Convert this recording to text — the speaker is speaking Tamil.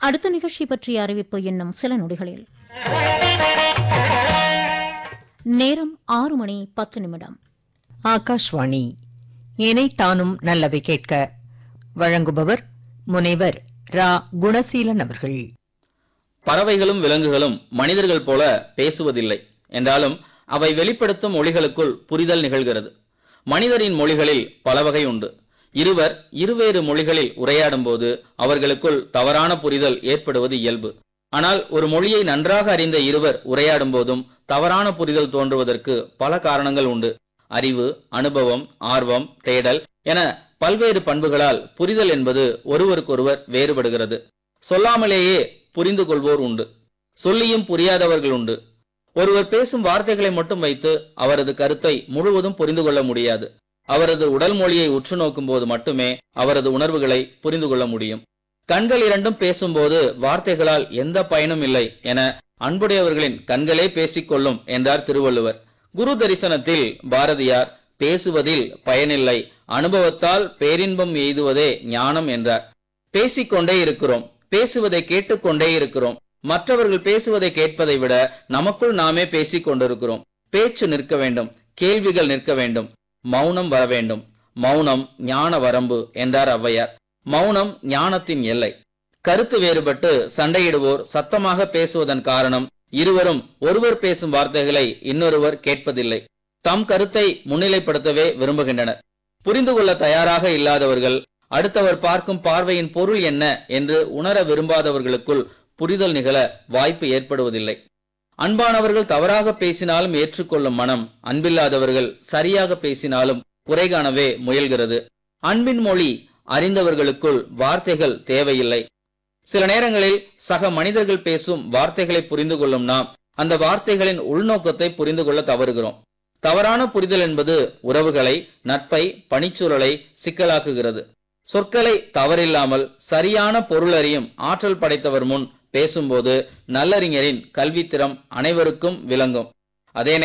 அடுத்த நிகழ்ச்சி பற்றிய அறிவிப்பு இன்னும் சில நொடிகளில் நேரம் ஆறு மணி பத்து நிமிடம் ஆகாஷ்வாணி இணைத்தானும் நல்லவை கேட்க வழங்குபவர் முனைவர் ரா குணசீலன் அவர்கள் பறவைகளும் விலங்குகளும் மனிதர்கள் போல பேசுவதில்லை என்றாலும் அவை வெளிப்படுத்தும் மொழிகளுக்குள் புரிதல் நிகழ்கிறது மனிதரின் மொழிகளில் பல வகை உண்டு இருவர் இருவேறு மொழிகளில் உரையாடும்போது அவர்களுக்குள் தவறான புரிதல் ஏற்படுவது இயல்பு ஆனால் ஒரு மொழியை நன்றாக அறிந்த இருவர் உரையாடும் போதும் தவறான புரிதல் தோன்றுவதற்கு பல காரணங்கள் உண்டு அறிவு அனுபவம் ஆர்வம் தேடல் என பல்வேறு பண்புகளால் புரிதல் என்பது ஒருவருக்கொருவர் வேறுபடுகிறது சொல்லாமலேயே புரிந்து கொள்வோர் உண்டு சொல்லியும் புரியாதவர்கள் உண்டு ஒருவர் பேசும் வார்த்தைகளை மட்டும் வைத்து அவரது கருத்தை முழுவதும் புரிந்து கொள்ள முடியாது அவரது உடல் மொழியை உற்று நோக்கும் போது மட்டுமே அவரது உணர்வுகளை புரிந்து கொள்ள முடியும் கண்கள் இரண்டும் பேசும்போது வார்த்தைகளால் எந்த பயனும் இல்லை என அன்புடையவர்களின் கண்களே பேசிக்கொள்ளும் என்றார் திருவள்ளுவர் குரு தரிசனத்தில் பாரதியார் பேசுவதில் பயனில்லை அனுபவத்தால் பேரின்பம் எய்துவதே ஞானம் என்றார் பேசிக்கொண்டே இருக்கிறோம் பேசுவதை கேட்டுக்கொண்டே இருக்கிறோம் மற்றவர்கள் பேசுவதை கேட்பதை விட நமக்குள் நாமே பேசிக் கொண்டிருக்கிறோம் பேச்சு நிற்க வேண்டும் கேள்விகள் நிற்க வேண்டும் மௌனம் வர வேண்டும் மௌனம் ஞான வரம்பு என்றார் ஔவையார் மௌனம் ஞானத்தின் எல்லை கருத்து வேறுபட்டு சண்டையிடுவோர் சத்தமாக பேசுவதன் காரணம் இருவரும் ஒருவர் பேசும் வார்த்தைகளை இன்னொருவர் கேட்பதில்லை தம் கருத்தை முன்னிலைப்படுத்தவே விரும்புகின்றனர் புரிந்து கொள்ள தயாராக இல்லாதவர்கள் அடுத்தவர் பார்க்கும் பார்வையின் பொருள் என்ன என்று உணர விரும்பாதவர்களுக்குள் புரிதல் நிகழ வாய்ப்பு ஏற்படுவதில்லை அன்பானவர்கள் தவறாக பேசினாலும் ஏற்றுக்கொள்ளும் மனம் அன்பில்லாதவர்கள் சரியாக பேசினாலும் குறை காணவே முயல்கிறது அன்பின் மொழி அறிந்தவர்களுக்குள் வார்த்தைகள் தேவையில்லை சில நேரங்களில் சக மனிதர்கள் பேசும் வார்த்தைகளை புரிந்து கொள்ளும் நாம் அந்த வார்த்தைகளின் உள்நோக்கத்தை புரிந்து கொள்ள தவறுகிறோம் தவறான புரிதல் என்பது உறவுகளை நட்பை பணிச்சூழலை சிக்கலாக்குகிறது சொற்களை தவறில்லாமல் சரியான பொருளறியும் ஆற்றல் படைத்தவர் முன் பேசும்போது நல்லறிஞரின் கல்வித்திறம் அனைவருக்கும் விளங்கும் அதே